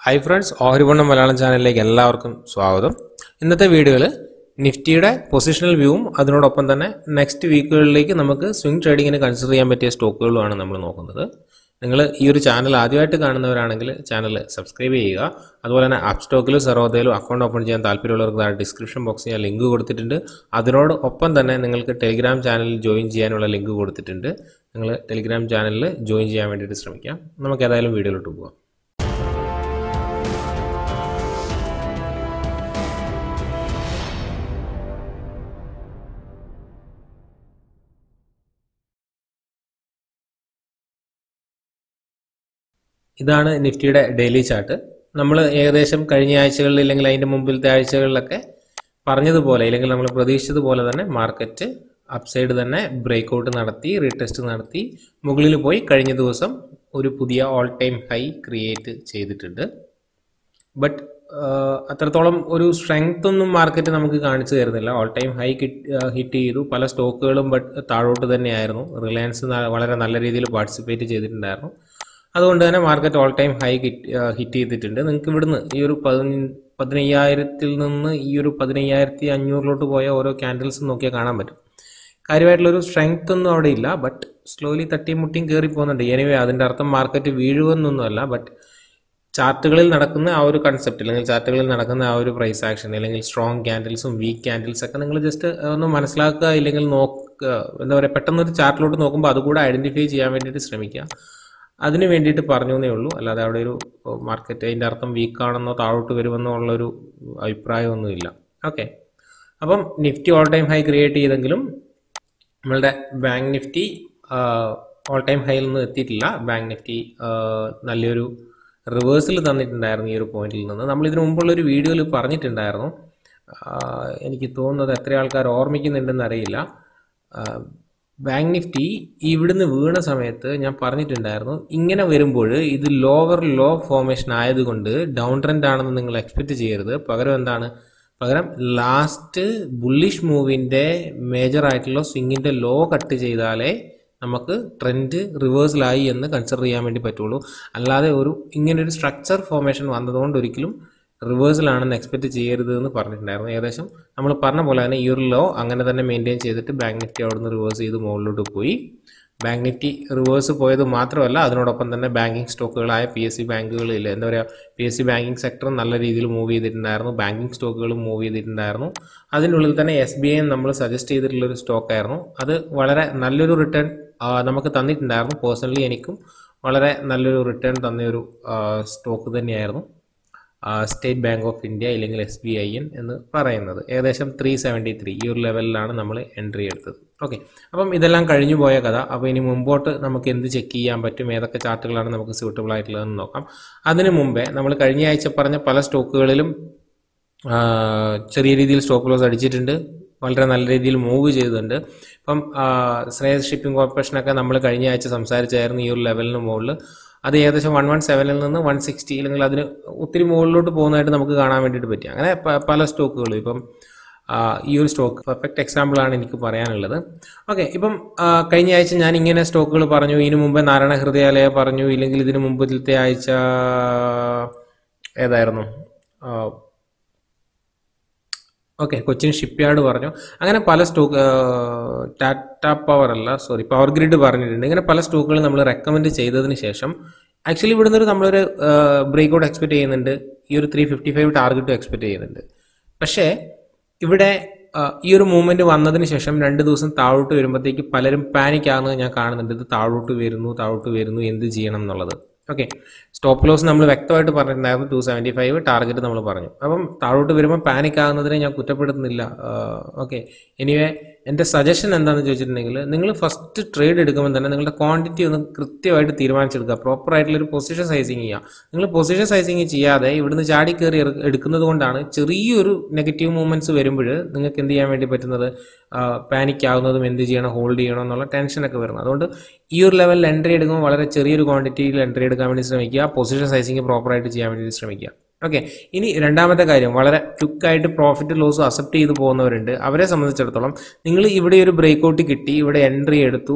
hi friends ഓഹരിപണ്ണം Malayalam ചാനലിലേക്ക് എല്ലാവർക്കും സ്വാഗതം ഇന്നത്തെ വീഡിയോയിൽ നിഫ്റ്റിയുടെ പൊസിഷണൽ വ്യൂവും അതിനോടൊപ്പം തന്നെ നെക്സ്റ്റ് വീക്കുകളിലേക്ക് നമുക്ക് സ്വിംഗ് ട്രേഡിങ്ങിന് കൺസിഡർ ചെയ്യാൻ പറ്റിയ സ്റ്റോക്കുകളുമാണ് നമ്മൾ നോക്കുന്നത് നിങ്ങൾ ഈ ഒരു ചാനൽ ആദ്യമായിട്ട് കാണുന്നവരാണെങ്കിൽ ചാനൽ സബ്സ്ക്രൈബ് ചെയ്യുക അതുപോലെ തന്നെ ആപ്പ് സ്റ്റോക്കിലും സെറോദയിലും അക്കൗണ്ട് ഓപ്പൺ ചെയ്യാൻ താല്പര്യമുള്ളവർക്ക് താഴെ ഡിസ്ക്രിപ്ഷൻ ബോക്സിൽ ഞാൻ ലിങ്ക് കൊടുത്തിട്ടുണ്ട് അതിനോടൊപ്പം തന്നെ നിങ്ങൾക്ക് ടെലിഗ്രാം ചാനലിൽ ജോയിൻ ചെയ്യാനുള്ള ലിങ്ക് കൊടുത്തിട്ടുണ്ട് നിങ്ങൾ ടെലിഗ്രാം ചാനലിൽ ജോയിൻ ചെയ്യാൻ വേണ്ടിയിട്ട് ശ്രമിക്കാം നമുക്ക് ഏതായാലും വീഡിയോയിലോട്ട് പോകാം ഇതാണ് നിഫ്റ്റിയുടെ ഡെയിലി ചാർട്ട് നമ്മൾ ഏകദേശം കഴിഞ്ഞ ആഴ്ചകളിൽ അല്ലെങ്കിൽ അതിൻ്റെ മുമ്പിലത്തെ ആഴ്ചകളിലൊക്കെ പറഞ്ഞതുപോലെ അല്ലെങ്കിൽ നമ്മൾ പ്രതീക്ഷിച്ചതുപോലെ തന്നെ മാർക്കറ്റ് അപ്സൈഡ് തന്നെ ബ്രേക്ക് ഔട്ട് നടത്തി റീടെസ്റ്റ് നടത്തി മുകളിൽ പോയി കഴിഞ്ഞ ദിവസം ഒരു പുതിയ ഓൾ ടൈം ഹൈ ക്രിയേറ്റ് ചെയ്തിട്ടുണ്ട് ബട്ട് അത്രത്തോളം ഒരു സ്ട്രെങ്ത് ഒന്നും മാർക്കറ്റ് നമുക്ക് കാണിച്ചു തരുന്നില്ല ഓൾ ടൈം ഹൈ ഹിറ്റ് ചെയ്തു പല സ്റ്റോക്കുകളും ബട്ട് താഴോട്ട് തന്നെയായിരുന്നു റിലയൻസ് വളരെ നല്ല രീതിയിൽ പാർട്ടിസിപ്പേറ്റ് ചെയ്തിട്ടുണ്ടായിരുന്നു അതുകൊണ്ട് തന്നെ market all time high hit ചെയ്തിട്ടുണ്ട് നിങ്ങൾക്ക് ഇവിടുന്ന് ഈ ഒരു പതിനയ്യായിരത്തിൽ നിന്ന് ഈ ഒരു പതിനയ്യായിരത്തി അഞ്ഞൂറിലോട്ട് പോയ ഓരോ ക്യാൻഡിൽസ് നോക്കിയാൽ കാണാൻ പറ്റും കാര്യമായിട്ടുള്ളൊരു സ്ട്രെങ്ത് ഒന്നും അവിടെ ഇല്ല ബട്ട് സ്ലോലി തട്ടിയും മുട്ടിയും കയറി പോകുന്നുണ്ട് എനിവേ അതിൻ്റെ അർത്ഥം മാർക്കറ്റ് വീഴുമെന്നൊന്നുമല്ല ബട്ട് ചാർട്ടുകളിൽ നടക്കുന്ന ആ ഒരു കൺസെപ്റ്റ് അല്ലെങ്കിൽ ചാർട്ടുകളിൽ നടക്കുന്ന ആ ഒരു പ്രൈസ് ആക്ഷൻ അല്ലെങ്കിൽ സ്ട്രോങ് ക്യാൻഡിൽസും വീക്ക് ക്യാൻഡിൽസ് ഒക്കെ നിങ്ങൾ ജസ്റ്റ് ഒന്ന് മനസ്സിലാക്കുക ഇല്ലെങ്കിൽ നോക്കുക എന്താ പറയുക പെട്ടെന്ന് ഒരു ചാർട്ടിലോട്ട് നോക്കുമ്പോൾ അതുകൂടെ ഐഡന്റിഫൈ ചെയ്യാൻ വേണ്ടിയിട്ട് ശ്രമിക്കുക അതിന് വേണ്ടിയിട്ട് പറഞ്ഞു എന്നേ ഉള്ളൂ അല്ലാതെ അവിടെ ഒരു മാർക്കറ്റ് അതിൻ്റെ അർത്ഥം വീക്കാണെന്നോ താഴോട്ട് വരുമെന്നോ ഉള്ളൊരു അഭിപ്രായമൊന്നുമില്ല ഓക്കെ അപ്പം Nifty all time high create ചെയ്തെങ്കിലും നമ്മളുടെ ബാങ്ക് നിഫ്റ്റി ഓൾ ടൈം ഹൈയിൽ നിന്ന് എത്തിയിട്ടില്ല ബാങ്ക് നിഫ്റ്റി നല്ലൊരു റിവേഴ്സിൽ തന്നിട്ടുണ്ടായിരുന്നു ഈ ഒരു പോയിന്റിൽ നിന്ന് നമ്മൾ ഇതിനു മുമ്പുള്ള ഒരു വീഡിയോയിൽ പറഞ്ഞിട്ടുണ്ടായിരുന്നു എനിക്ക് തോന്നുന്നത് എത്ര ആൾക്കാർ ഓർമ്മിക്കുന്നുണ്ടെന്ന് അറിയില്ല ബാങ്ക് നിഫ്റ്റി ഇവിടുന്ന് വീണ സമയത്ത് ഞാൻ പറഞ്ഞിട്ടുണ്ടായിരുന്നു ഇങ്ങനെ വരുമ്പോൾ ഇത് ലോവർ ലോ ഫോർമേഷൻ ആയതുകൊണ്ട് ഡൗൺ ട്രെൻഡ് ആണെന്ന് നിങ്ങൾ എക്സ്പെക്ട് ചെയ്യരുത് പകരം എന്താണ് പകരം ലാസ്റ്റ് ബുള്ളിഷ് മൂവിൻ്റെ മേജർ ആയിട്ടുള്ള സ്വിങ്ങിൻ്റെ ലോ കട്ട് ചെയ്താലേ നമുക്ക് ട്രെൻഡ് റിവേഴ്സലായി എന്ന് കൺസിഡർ ചെയ്യാൻ വേണ്ടി പറ്റുള്ളൂ അല്ലാതെ ഒരു ഇങ്ങനെ ഒരു സ്ട്രക്ചർ ഫോർമേഷൻ വന്നതുകൊണ്ട് ഒരിക്കലും റിവേഴ്സലാണെന്ന് എക്സ്പെക്ട് ചെയ്യരുത് എന്ന് പറഞ്ഞിട്ടുണ്ടായിരുന്നു ഏകദേശം നമ്മൾ പറഞ്ഞ പോലെ തന്നെ ഈ ഒരു ലോ അങ്ങനെ തന്നെ മെയിൻറ്റെയിൻ ചെയ്തിട്ട് ബാങ്ക് നിഫ്റ്റി അവിടെ നിന്ന് റിവേഴ്സ് ചെയ്ത് മുകളിലോട്ട് പോയി ബാങ്ക് നിഫ്റ്റി റിവേഴ്സ് പോയത് മാത്രമല്ല അതിനോടൊപ്പം തന്നെ ബാങ്കിങ് സ്റ്റോക്കുകളായ പി എസ് സി ബാങ്കുകളിൽ എന്താ പറയുക P S C banking sector നല്ല രീതിയിൽ മൂവ് ചെയ്തിട്ടുണ്ടായിരുന്നു ബാങ്കിങ് സ്റ്റോക്കുകളും മൂവ് ചെയ്തിട്ടുണ്ടായിരുന്നു അതിനുള്ളിൽ തന്നെ എസ് ബി ഐ നമ്മൾ സജസ്റ്റ് ചെയ്തിട്ടുള്ള ഒരു സ്റ്റോക്കായിരുന്നു അത് വളരെ നല്ലൊരു റിട്ടേൺ നമുക്ക് തന്നിട്ടുണ്ടായിരുന്നു പേഴ്സണലി എനിക്കും വളരെ നല്ലൊരു റിട്ടേൺ തന്നൊരു സ്റ്റോക്ക് തന്നെയായിരുന്നു സ്റ്റേറ്റ് ബാങ്ക് ഓഫ് ഇന്ത്യ അല്ലെങ്കിൽ എസ് ബി ഐ എൻ എന്ന് പറയുന്നത് ഏകദേശം ത്രീ സെവൻറ്റി ത്രീ ഈ ഒരു ലെവലിലാണ് നമ്മൾ എൻട്രി എടുത്തത് ഓക്കെ അപ്പം ഇതെല്ലാം കഴിഞ്ഞു പോയ കഥ അപ്പോൾ ഇനി മുമ്പോട്ട് നമുക്ക് എന്ത് ചെക്ക് ചെയ്യാൻ പറ്റും ഏതൊക്കെ ചാർട്ടുകളാണ് നമുക്ക് സ്യൂട്ടബിൾ ആയിട്ടുള്ളതെന്ന് നോക്കാം അതിനു മുമ്പേ നമ്മൾ കഴിഞ്ഞ ആഴ്ച പറഞ്ഞ പല സ്റ്റോക്കുകളിലും ചെറിയ രീതിയിൽ സ്റ്റോപ്പ് ലോസ് അടിച്ചിട്ടുണ്ട് വളരെ നല്ല രീതിയിൽ മൂവ് ചെയ്തിട്ടുണ്ട് ഇപ്പം ശ്രേയസ് ഷിപ്പിംഗ് കോർപ്പറേഷനൊക്കെ നമ്മൾ കഴിഞ്ഞ ആഴ്ച സംസാരിച്ചായിരുന്നു ഈ ഒരു ലെവലിന് മുകളിൽ അത് ഏകദേശം വൺ വൺ സെവനിൽ നിന്ന് വൺ സിക്സ്റ്റി അല്ലെങ്കിൽ അതിന് ഒത്തിരി മുകളിലോട്ട് പോകുന്നതായിട്ട് നമുക്ക് കാണാൻ വേണ്ടിയിട്ട് പറ്റി അങ്ങനെ പല സ്റ്റോക്കുകളും ഇപ്പം ഈ ഒരു സ്റ്റോക്ക് പെർഫെക്റ്റ് എക്സാമ്പിൾ ആണ് എനിക്ക് പറയാനുള്ളത് ഓക്കെ ഇപ്പം കഴിഞ്ഞ ആഴ്ച ഞാൻ ഇങ്ങനെ സ്റ്റോക്കുകൾ പറഞ്ഞു ഇതിനു മുമ്പേ നാരായണ ഹൃദയാലയ പറഞ്ഞു ഇല്ലെങ്കിൽ ഇതിനു മുമ്പത്തെ ആഴ്ച ഏതായിരുന്നു ഓക്കെ കൊച്ചിൻ ഷിപ്പ്യാർഡ് പറഞ്ഞു അങ്ങനെ പല സ്റ്റോക്ക് ടാറ്റ പവർ അല്ല സോറി പവർ ഗ്രിഡ് പറഞ്ഞിട്ടുണ്ട് ഇങ്ങനെ പല സ്റ്റോക്കുകൾ നമ്മൾ റെക്കമെൻഡ് ചെയ്തതിന് ശേഷം ആക്ച്വലി ഇവിടുന്ന് ഒരു നമ്മളൊരു ബ്രേക്ക് ഔട്ട് എക്സ്പെക്ട് ചെയ്യുന്നുണ്ട് ഈ ഒരു ത്രീ ഫിഫ്റ്റി ഫൈവ് ടാർഗറ്റും എക്സ്പെക്ട് ചെയ്യുന്നുണ്ട് പക്ഷേ ഇവിടെ ഈ ഒരു മൂവ്മെന്റ് വന്നതിന് ശേഷം രണ്ട് ദിവസം താഴോട്ട് വരുമ്പോഴത്തേക്ക് പലരും പാനിക് ആകുന്നത് ഞാൻ കാണുന്നുണ്ട് ഇത് താഴോട്ട് വരുന്നു താഴോട്ട് വരുന്നു എന്ത് ചെയ്യണം എന്നുള്ളത് ഓക്കെ സ്റ്റോപ്പ് ലോസ് നമ്മൾ വ്യക്തമായിട്ട് പറഞ്ഞിട്ടുണ്ടായിരുന്നു ടു സെവൻറ്റി ഫൈവ് ടാർഗറ്റ് നമ്മൾ പറഞ്ഞു അപ്പം താഴോട്ട് വരുമ്പോൾ പാനിക് ആകുന്നതിനെ ഞാൻ കുറ്റപ്പെടുത്തുന്നില്ല ഓക്കെ എനിവേ എൻ്റെ സജഷൻ എന്താണെന്ന് ചോദിച്ചിട്ടുണ്ടെങ്കിൽ നിങ്ങൾ ഫസ്റ്റ് ട്രേഡ് എടുക്കുമ്പോൾ തന്നെ നിങ്ങളുടെ ക്വാണ്ടിറ്റി ഒന്ന് കൃത്യമായിട്ട് തീരുമാനിച്ചെടുക്കുക പ്രോപ്പർ ആയിട്ടുള്ള ഒരു പൊസിഷൻ സൈസിങ് ചെയ്യുക നിങ്ങൾ പൊസിഷൻ സൈസിങ് ചെയ്യാതെ ഇവിടുന്ന് ചാടി കയറി എടുക്കുന്നത് കൊണ്ടാണ് ചെറിയൊരു നെഗറ്റീവ് മൂവ്മെന്റ്സ് വരുമ്പോൾ നിങ്ങൾക്ക് എന്ത് ചെയ്യാൻ വേണ്ടി പറ്റുന്നത് പാനിക് ആകുന്നതും എന്ത് ചെയ്യണം ഹോൾഡ് ചെയ്യണം എന്നുള്ള ടെൻഷനൊക്കെ വരുന്നത് അതുകൊണ്ട് ഈ ഒരു ലെവലിൽ എൻട്രി എടുക്കുമ്പോൾ വളരെ ചെറിയൊരു ക്വാണ്ടിറ്റിയിൽ എൻട്രി എടുക്കാൻ വേണ്ടി ശ്രമിക്കുക പൊസിഷൻ സൈസിങ് പ്രോപ്പറായിട്ട് ചെയ്യാൻ വേണ്ടി ശ്രമിക്കുക ഓക്കെ ഇനി രണ്ടാമത്തെ കാര്യം വളരെ ക്വിക്കായിട്ട് പ്രോഫിറ്റ് ലോസ് അക്സെപ്റ്റ് ചെയ്ത് പോകുന്നവരുണ്ട് അവരെ സംബന്ധിച്ചിടത്തോളം നിങ്ങൾ ഇവിടെ ഒരു ബ്രേക്ക് ഔട്ട് കിട്ടി ഇവിടെ എൻട്രി എടുത്തു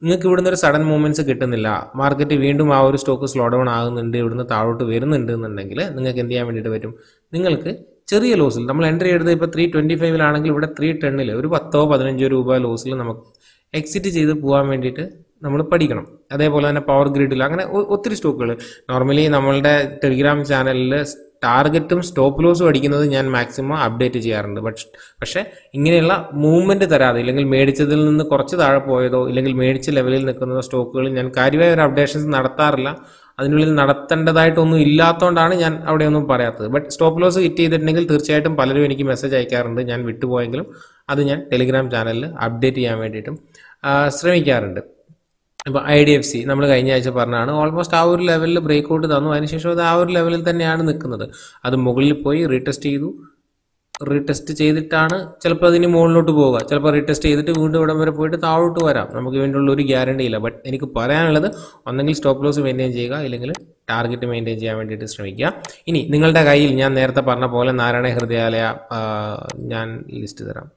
നിങ്ങൾക്ക് ഇവിടുന്ന് ഒരു സഡൻ മൂവ്മെന്റ്സ് കിട്ടുന്നില്ല മാർക്കറ്റ് വീണ്ടും ആ ഒരു സ്റ്റോക്ക് സ്ലോ ഡൗൺ ആകുന്നുണ്ട് ഇവിടുന്ന് താഴോട്ട് വരുന്നുണ്ട് എന്നുണ്ടെങ്കിൽ നിങ്ങൾക്ക് എന്ത് ചെയ്യാൻ വേണ്ടിയിട്ട് പറ്റും നിങ്ങൾക്ക് ചെറിയ ലോസിൽ നമ്മൾ എൻട്രി എടുത്ത് ഇപ്പോൾ ത്രീ ട്വൻറ്റി ഫൈവിലാണെങ്കിൽ ഇവിടെ ത്രീ ടെണ്ണിൽ ഒരു പത്തോ പതിനഞ്ചോ രൂപ ലോസിൽ നമുക്ക് എക്സിറ്റ് ചെയ്ത് പോകാൻ വേണ്ടിയിട്ട് നമ്മൾ പഠിക്കണം അതേപോലെ തന്നെ പവർ ഗ്രിഡിൽ അങ്ങനെ ഒ- ഒത്തിരി സ്റ്റോക്കുകൾ നോർമലി നമ്മളുടെ ടെലിഗ്രാം ചാനലിൽ ടാർഗറ്റും സ്റ്റോപ്പ് ലോസും അടിക്കുന്നത് ഞാൻ മാക്സിമം അപ്ഡേറ്റ് ചെയ്യാറുണ്ട് ബട്ട് പക്ഷേ ഇങ്ങനെയുള്ള മൂവ്മെന്റ് തരാതെ ഇല്ലെങ്കിൽ മേടിച്ചതിൽ നിന്ന് കുറച്ച് താഴെ പോയതോ ഇല്ലെങ്കിൽ മേടിച്ച ലെവലിൽ നിൽക്കുന്ന സ്റ്റോക്കുകൾ ഞാൻ കാര്യമായ ഒരു അപ്ഡേഷൻസ് നടത്താറില്ല അതിനുള്ളിൽ നടത്തേണ്ടതായിട്ടൊന്നും ഇല്ലാത്തതുകൊണ്ടാണ് ഞാൻ അവിടെ ഒന്നും പറയാത്തത് ബട്ട് സ്റ്റോപ്പ് ലോസ് ഹിറ്റ് ചെയ്തിട്ടുണ്ടെങ്കിൽ തീർച്ചയായിട്ടും പലരും എനിക്ക് മെസ്സേജ് അയക്കാറുണ്ട് ഞാൻ വിട്ടുപോയെങ്കിലും അത് ഞാൻ ടെലിഗ്രാം ചാനലിൽ അപ്ഡേറ്റ് ചെയ്യാൻ വേണ്ടിയിട്ടും ആ, ശ്രമിക്കാറുണ്ട് ഇപ്പോൾ ഐ ഡി എഫ് സി നമ്മൾ കഴിഞ്ഞ ആഴ്ച പറഞ്ഞാണ് ഓൾമോസ്റ്റ് ആ ഒരു ലെവലിൽ ബ്രേക്ക് ഔട്ട് തന്നു അതിനുശേഷം അത് ആ ഒരു ലെവലിൽ തന്നെയാണ് നിൽക്കുന്നത് അത് മുകളിൽ പോയി റീടെസ്റ്റ് ചെയ്തു റീടെസ്റ്റ് ചെയ്തിട്ടാണ് ചിലപ്പോൾ അതിന് മുകളിലോട്ട് പോവുക ചിലപ്പോൾ റീടെസ്റ്റ് ചെയ്തിട്ട് വീണ്ടും ഇവിടം വരെ പോയിട്ട് താഴോട്ട് വരാം നമുക്ക് വേണ്ടിയുള്ള ഒരു ഗ്യാരണ്ടി ഇല്ല ബട്ട് എനിക്ക് പറയാനുള്ളത് ഒന്നെങ്കിൽ സ്റ്റോപ്പ് ലോസ് മെയിൻറ്റെയിൻ ചെയ്യുക ഇല്ലെങ്കിൽ ടാർഗറ്റ് മെയിൻറ്റെയിൻ ചെയ്യാൻ വേണ്ടിയിട്ട് ശ്രമിക്കുക ഇനി നിങ്ങളുടെ കയ്യിൽ ഞാൻ നേരത്തെ പറഞ്ഞ പോലെ നാരായണ ഹൃദയാലയ ആ, ഞാൻ ലിസ്റ്റ് തരാം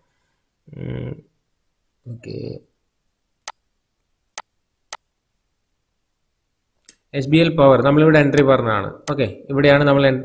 okay S B L power നമ്മളിവിടെ എൻട്രി പറഞ്ഞതാണ് ഓക്കെ ഇവിടെയാണ് നമ്മൾ en-